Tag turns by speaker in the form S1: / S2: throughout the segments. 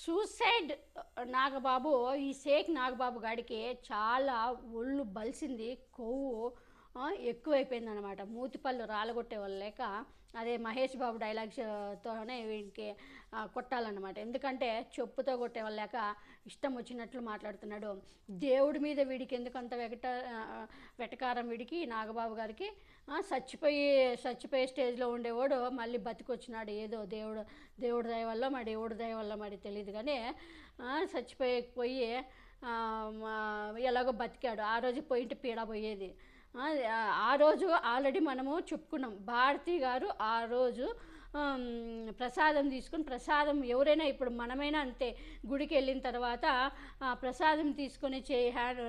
S1: Suicide Nagababu ఈ షేక్ నాగబాబు గాడికి చాలా ఒళ్ళు బలిసింది కొవ్వు ఆ, ఎక్కువైపోయింది అనమాట మూతిపళ్ళు రాలగొట్టే వాళ్ళు లేక అదే మహేష్ బాబు డైలాగ్స్ తోనే వీడికి ఆ, కొట్టాలన్నమాట ఎందుకంటే చెప్పుతో కొట్టే వాళ్ళు లేక ఇష్టం వచ్చినట్లు మాట్లాడుతున్నాడు దేవుడి మీద వీడికి ఎందుకు అంత వెగట ఆ, వెటకారం వీడికి నాగబాబు గారికి ఆ, చచ్చిపోయి చచ్చిపోయే స్టేజ్లో ఉండేవాడు మళ్ళీ బతికొచ్చినాడు ఏదో దేవుడు దేవుడి దయ వల్ల మరి దేవుడి దయ వల్ల మరి తెలియదు కానీ ఆ, చచ్చిపోయి పోయి ఆ, మా- ఎలాగో బతికాడు ఆ రోజు పోయింటే పీడ పోయేది ఆ, ఆ రోజు ఆల్రెడీ మనము చెప్పుకున్నాం భారతి గారు ఆ రోజు ఆమ్, ప్రసాదం తీసుకుని ప్రసాదం ఎవరైనా ఇప్పుడు మనమైనా అంతే గుడికి వెళ్ళిన తర్వాత ఆ ప్రసాదం తీసుకొని చే హ్యాండ్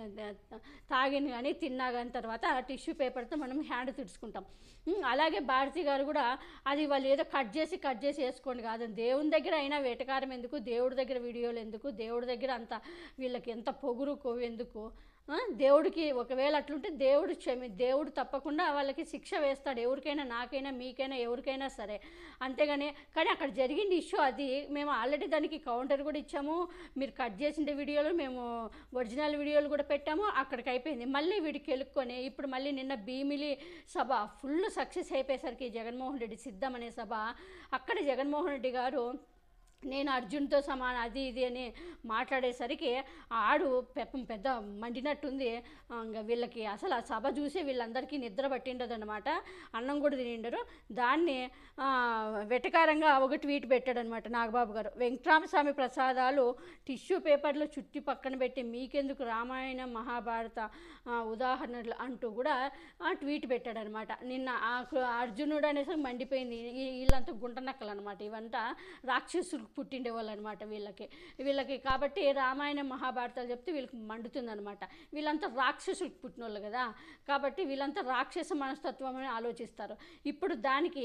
S1: తాగిన కానీ తిన్నా కానీ తర్వాత ఆ టిష్యూ పేపర్తో మనం హ్యాండ్ తుడుచుకుంటాం ఉమ్, అలాగే భారతి గారు కూడా అది వాళ్ళు ఏదో కట్ చేసి కట్ చేసి వేసుకోండి కాదు దేవుని దగ్గర అయినా వేటకారం ఎందుకు దేవుడి దగ్గర వీడియోలు ఎందుకు దేవుడి దగ్గర అంత వీళ్ళకి ఎంత పొగురు కొవ్వు ఎందుకు ఆ, దేవుడికి ఒకవేళ అట్లుంటే దేవుడు క్షమి దేవుడు తప్పకుండా వాళ్ళకి శిక్ష వేస్తాడు ఎవరికైనా నాకైనా మీకైనా ఎవరికైనా సరే అంతేగాని కానీ అక్కడ జరిగింది ఇష్యూ అది మేము ఆల్రెడీ దానికి కౌంటర్ కూడా ఇచ్చాము మీరు కట్ చేసిన వీడియోలు మేము ఒరిజినల్ వీడియోలు కూడా పెట్టాము అక్కడికి అయిపోయింది మళ్ళీ వీడికి కెలుక్కొని ఇప్పుడు మళ్ళీ నిన్న భీమిలి సభ ఫుల్ సక్సెస్ అయిపోయేసరికి జగన్మోహన్ రెడ్డి సిద్ధం అనే సభ అక్కడ జగన్మోహన్ రెడ్డి గారు నేను అర్జున్తో సమానం అది ఇది అని మాట్లాడేసరికి ఆడు పెప్పం పెద్ద మండినట్టుంది ఆ, ఇంకా వీళ్ళకి అసలు ఆ సభ చూసి వీళ్ళందరికీ నిద్ర పట్టిండదనమాట అన్నం కూడా తినిండరు దాన్ని ఆ, వెటకారంగా ఒక ట్వీట్ పెట్టాడనమాట నాగబాబు గారు వెంకటరామస్వామి ప్రసాదాలు టిష్యూ పేపర్లో చుట్టి పక్కన పెట్టి మీకెందుకు రామాయణ మహాభారత ఆ, ఉదాహరణలు అంటూ కూడా ఆ, ట్వీట్ పెట్టాడనమాట నిన్న ఆ కు- అర్జునుడు అనేసరికి మండిపోయింది ఈ- వీళ్ళంతా గుంటనక్కలు అనమాట ఇవంతా రాక్షసులు పుట్టిండే వాళ్ళు అనమాట వీళ్ళకి వీళ్ళకి కాబట్టి రామాయణ మహాభారతాలు చెప్తే వీళ్ళకి మండుతుంది అనమాట వీళ్ళంతా రాక్షసులకు పుట్టిన వాళ్ళు కదా కాబట్టి వీళ్ళంతా రాక్షస మనస్తత్వం అని ఆలోచిస్తారు ఇప్పుడు దానికి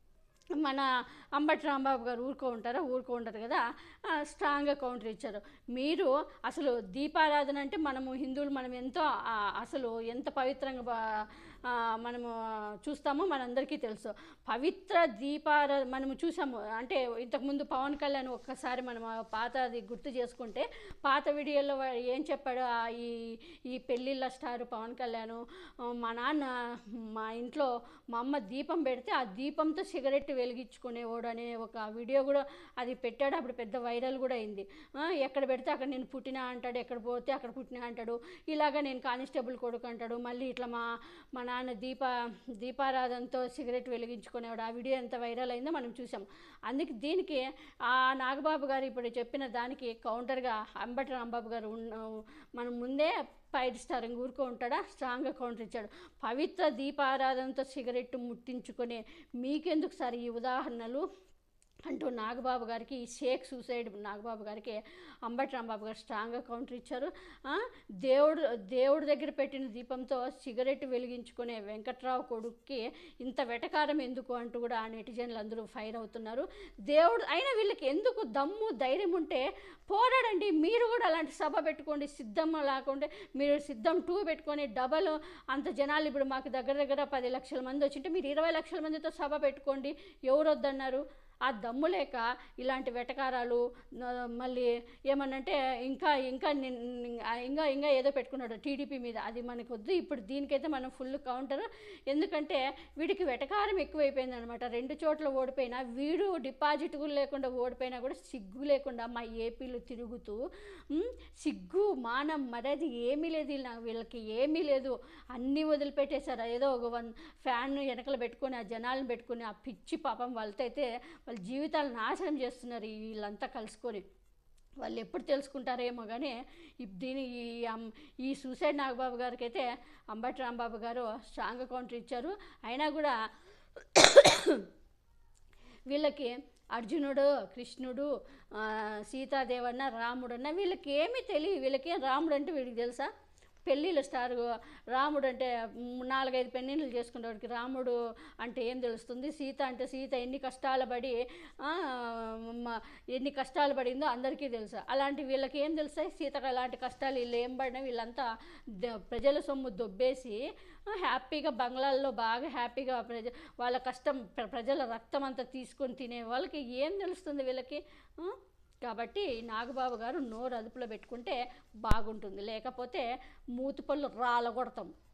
S1: మన అంబటి రాంబాబు గారు ఊరుకో ఉంటారా ఊరుకో ఉంటారు కదా ఆ, స్ట్రాంగ్గా కౌంటర్ ఇచ్చారు మీరు అసలు దీపారాధన అంటే మనము హిందువులు మనం ఎంతో ఆ, అసలు ఎంత పవిత్రంగా బా- ఆ, మనము చూస్తామో మనందరికీ తెలుసు పవిత్ర దీపారా మనము చూసాము అంటే ఇంతకుముందు పవన్ కళ్యాణ్ ఒక్కసారి మనం ఆ పాతది గుర్తు చేసుకుంటే పాత వీడియోలో వా- ఏం చెప్పాడు ఆ ఈ ఈ పెళ్ళిళ్ళ స్టార్ పవన్ కళ్యాణ్ ఆ, మా నాన్న మా ఇంట్లో మా అమ్మ దీపం పెడితే ఆ దీపంతో సిగరెట్ వెలిగించుకునేవాడు అనే ఒక వీడియో కూడా అది పెట్టాడు అప్పుడు పెద్ద వైరల్ కూడా అయింది ఆ, ఎక్కడ పెడితే అక్కడ నేను పుట్టినా అంటాడు ఎక్కడ పోతే అక్కడ పుట్టినా అంటాడు ఇలాగ నేను కానిస్టేబుల్ కొడుకు అంటాడు మళ్ళీ ఇట్లా మా మా నాన్న దీప దీపారాధనతో సిగరెట్ వెలిగించుకునేవాడు ఆ వీడియో ఎంత వైరల్ అయిందో మనం చూసాం అందుకే దీనికి ఆ నాగబాబు గారు ఇప్పుడు చెప్పిన దానికి కౌంటర్గా అంబటి రాంబాబు గారు ఉన్న మనం ముందే ఫైవ్ స్టార్ ఇంక ఊరుకో ఉంటాడా స్ట్రాంగ్గా కౌంటర్ ఇచ్చాడు పవిత్ర దీపారాధనతో సిగరెట్ ముట్టించుకునే మీకెందుకు సార్ ఈ ఉదాహరణలు అంటూ నాగబాబు గారికి ఈ షేక్ సూసైడ్ నాగబాబు గారికి అంబటి రాంబాబు గారు స్ట్రాంగ్గా కౌంటర్ ఇచ్చారు ఆ, దేవుడు దేవుడి దగ్గర పెట్టిన దీపంతో సిగరెట్ వెలిగించుకునే వెంకట్రావు కొడుక్కి ఇంత వెటకారం ఎందుకు అంటూ కూడా ఆ నెటిజన్లు అందరూ ఫైర్ అవుతున్నారు దేవుడు అయినా వీళ్ళకి ఎందుకు దమ్ము ధైర్యం ఉంటే పోరాడండి మీరు కూడా అలాంటి సభ పెట్టుకోండి సిద్ధం లేకుంటే మీరు సిద్ధం టూ పెట్టుకొని డబల్ అంత జనాలు ఇప్పుడు మాకు దగ్గర దగ్గర పది లక్షల మంది వచ్చింటే మీరు ఇరవై లక్షల మందితో సభ పెట్టుకోండి ఎవరు వద్దన్నారు ఆ దమ్ము లేక ఇలాంటి వెటకారాలు ఆ, మళ్ళీ ఏమనంటే ఇంకా ఇంకా నిన్- ఇంకా ఇంకా ఏదో పెట్టుకున్నాడు టీడీపీ మీద అది మనకు వద్దు ఇప్పుడు దీనికైతే మనం ఫుల్ కౌంటర్ ఎందుకంటే వీడికి వెటకారం ఎక్కువైపోయింది అనమాట రెండు చోట్ల ఓడిపోయినా వీడు డిపాజిట్ కూడా లేకుండా ఓడిపోయినా కూడా సిగ్గు లేకుండా మా ఏపీలో తిరుగుతూ ఉమ్, సిగ్గు మానం మరది ఏమీ లేదు వీళ్ళ వీళ్ళకి ఏమీ లేదు అన్నీ వదిలిపెట్టేశారు ఏదో ఒక వన్ ఫ్యాన్ వెనకలు పెట్టుకొని ఆ జనాలను పెట్టుకొని ఆ పిచ్చి పాపం వాళ్ళతో అయితే వాళ్ళ జీవితాలు నాశనం చేస్తున్నారు ఈ వీళ్ళంతా కలుసుకొని వాళ్ళు ఎప్పుడు తెలుసుకుంటారేమో కానీ ఈ దీని ఈ అమ్- ఈ సూసైడ్ నాగబాబు గారికి అయితే అంబటి రాంబాబు గారు స్ట్రాంగ్ కౌంటర్ ఇచ్చారు అయినా కూడా వీళ్ళకి అర్జునుడు కృష్ణుడు ఆ, సీతాదేవన్న రాముడన్న వీళ్ళకి ఏమీ తెలియదు వీళ్ళకి రాముడు అంటే వీడికి తెలుసా పెళ్ళిళ్ళ స్టార్ రాముడు అంటే మ్, నాలుగైదు పెళ్ళిళ్ళు చేసుకునేవాడికి రాముడు అంటే ఏం తెలుస్తుంది సీత అంటే సీత ఎన్ని కష్టాలు పడి ఆ, మ- ఎన్ని కష్టాలు పడిందో అందరికీ తెలుసు అలాంటి వీళ్ళకి ఏం తెలుస్తాయి సీతకు అలాంటి కష్టాలు వీళ్ళు ఏం పడినా వీళ్ళంతా ద- ప్రజల సొమ్ము దొబ్బేసి ఆ, హ్యాపీగా బంగ్లాల్లో బాగా హ్యాపీగా ప్రజ వాళ్ళ కష్టం ప్ర- ప్రజల రక్తం అంతా తీసుకొని తినే వాళ్ళకి ఏం తెలుస్తుంది వీళ్ళకి ఆ? కాబట్టి నాగబాబు గారు నోరు అదుపులో పెట్టుకుంటే బాగుంటుంది లేకపోతే మూతి పళ్ళు రాలగొడతాం